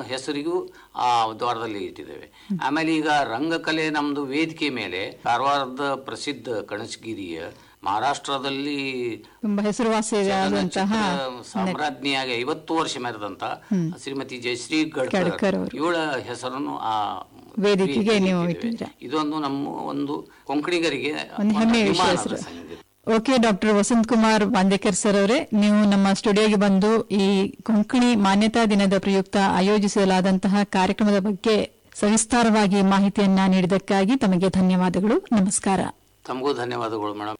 ಹೆಸರಿಗೂ ಆ ದ್ವಾರದಲ್ಲಿ ಇಟ್ಟಿದ್ದೇವೆ ಆಮೇಲೆ ಈಗ ರಂಗಕಲೆ ನಮ್ದು ವೇದಿಕೆ ಮೇಲೆ ಕಾರವಾರದ ಪ್ರಸಿದ್ಧ ಕಣಸಗಿರಿಯ ಮಹಾರಾಷ್ಟ್ರದಲ್ಲಿ ತುಂಬಾ ಹೆಸರುವಾಸಿಯಾದಂತಹ ಚಲನಚಿತ್ರ ಸಾಮ್ರಾಜ್ಞಿಯಾಗಿ ಐವತ್ತು ವರ್ಷ ಮೆರೆದಂತ ಶ್ರೀಮತಿ ಜಯಶ್ರೀ ಗಡ್ಕರ್ ಗಡ್ಕರ್ ಅವರು. ಇವಳ ಹೆಸರನ್ನು ಆ ವೇದಿಕೆಗೆ ನೀವು ಇಟ್ಟಿದ್ದೇವೆ. ಇಟ್ಟಿದ್ದೀರಾ. ಇದೊಂದು ನಮ್ಮ ಒಂದು ಕೊಂಕಣಿಗರಿಗೆ ಒಂದು ಹೆಮ್ಮೆಯ ವಿಷಯ ಅಭಿಮಾನದ ಸರ್. ಸಂಗತಿ. Okay doctor Vasanth Kumar Bandekar sir ಅವರೇ ನೀವು ನಮ್ಮ ಸ್ಟುಡಿಯೋಗೆ ಬಂದು ಈ ಕೊಂಕಣಿ ಮಾನ್ಯತಾ ದಿನದ ಪ್ರಯುಕ್ತ ಆಯೋಜಿಸಲಾದಂತಹ ಕಾರ್ಯಕ್ರಮದ ಬಗ್ಗೆ ಸವಿಸ್ತಾರವಾಗಿ ಮಾಹಿತಿಯನ್ನ ನೀಡಿದ್ದಕ್ಕಾಗಿ ತಮಗೆ ಧನ್ಯವಾದಗಳು ನಮಸ್ಕಾರ ತಮಗೂ ಧನ್ಯವಾದಗಳು ಮೇಡಮ್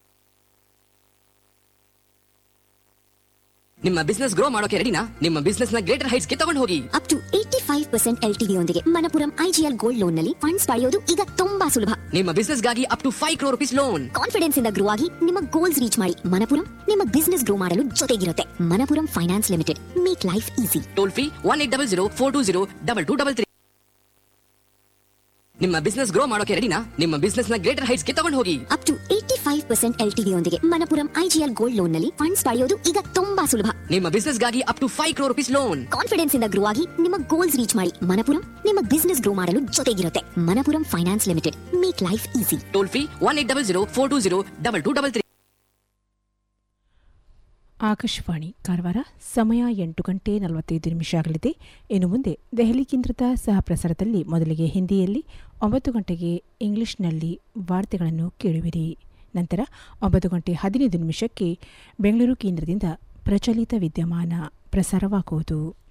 ನಿಮ್ಮ ಬಿಸ್ನೆಸ್ ಗ್ರೋ ಮಾಡೋಕೆ ರೆಡಿನಾ ನಿಮ್ಮ ಬಿಸ್ನೆಸ್ ನ ಗ್ರೇಟರ್ ಹೈಟ್ಸ್ ಗೆ ತಗೊಂಡು ಹೋಗಿ up to eighty five percent L T ಯೊಂದಿಗೆ ಮನಪುರಂ ಐಜಿಎಲ್ ಗೋಲ್ಡ್ ಲೋನ್ ನಲ್ಲಿ ಫಂಡ್ಸ್ ಪಡೆಯೋದು ಈಗ ತುಂಬಾ ಸುಲಭ ನಿಮ್ಮ ಬಿಸ್ನೆಸ್ ಗಾಗಿ up to five crore rupees loan confidence ಇಂದ ಗ್ರೋ ಆಗಿ ನಿಮ್ಮ ಗೋಲ್ಸ್ ರೀಚ್ ಮಾಡಿ ಮನಪುರಂ ನಿಮ್ಮ ಬಿಸ್ನೆಸ್ ಗ್ರೋ ಮಾಡಲು ಜೊತೆಗಿರುತ್ತೆ Manappuram finance limited make life easy toll free one eight double zero four two zero double two double three ನಿಮ್ಮ ಬಿಸ್ನೆಸ್ ಗ್ರೋ ಮಾಡೋಕೆ ರೆಡಿನಾ ನಿಮ್ಮ ಬಿಸ್ನೆಸ್ ನ ಗ್ರೇಟರ್ ಹೈಟ್ಸ್ ಗೆ ತಗೊಂಡು ಹೋಗಿ up to eighty five percent L T ಯೊಂದಿಗೆ ಮನಪುರಂ ಐಜಿಎಲ್ ಗೋಲ್ಡ್ ಲೋನ್ ನಲ್ಲಿ ಫಂಡ್ಸ್ ಪಡೆಯೋದು ಈಗ ತುಂಬಾ ಸುಲಭ ನಿಮ್ಮ ಬಿಸ್ನೆಸ್ ಗಾಗಿ up to five crore rupees loan confidence ಇಂದ ಗ್ರೋ ಆಗಿ ನಿಮ್ಮ ಗೋಲ್ಸ್ ರೀಚ್ ಮಾಡಿ ಮನಪುರಂ ನಿಮ್ಮ ಬಿಸ್ನೆಸ್ ಗ್ರೋ ಮಾಡಲು ಜೊತೆಗಿರುತ್ತೆ Manappuram finance limited make life easy toll free one eight double zero four two zero double two double three Akashvani Karwar ಸಮಯ ಎಂಟು ಗಂಟೆ ನಲವತ್ತೈದು ನಿಮಿಷ ಆಗಲಿದೆ ಇನ್ನು ಮುಂದೆ ದೆಹಲಿ ಕೇಂದ್ರದ ಸಹ ಪ್ರಸಾರದಲ್ಲಿ ಮೊದಲಿಗೆ ಹಿಂದಿಯಲ್ಲಿ ಒಂಬತ್ತು ಗಂಟೆಗೆ ಇಂಗ್ಲಿಷ್ನಲ್ಲಿ ವಾರ್ತೆಗಳನ್ನು ಕೇಳುವಿರಿ ನಂತರ ಒಂಬತ್ತು ಗಂಟೆ ಹದಿನೈದು ನಿಮಿಷಕ್ಕೆ ಬೆಂಗಳೂರು ಕೇಂದ್ರದಿಂದ ಪ್ರಚಲಿತ ವಿದ್ಯಮಾನ ಪ್ರಸಾರವಾಗುವುದು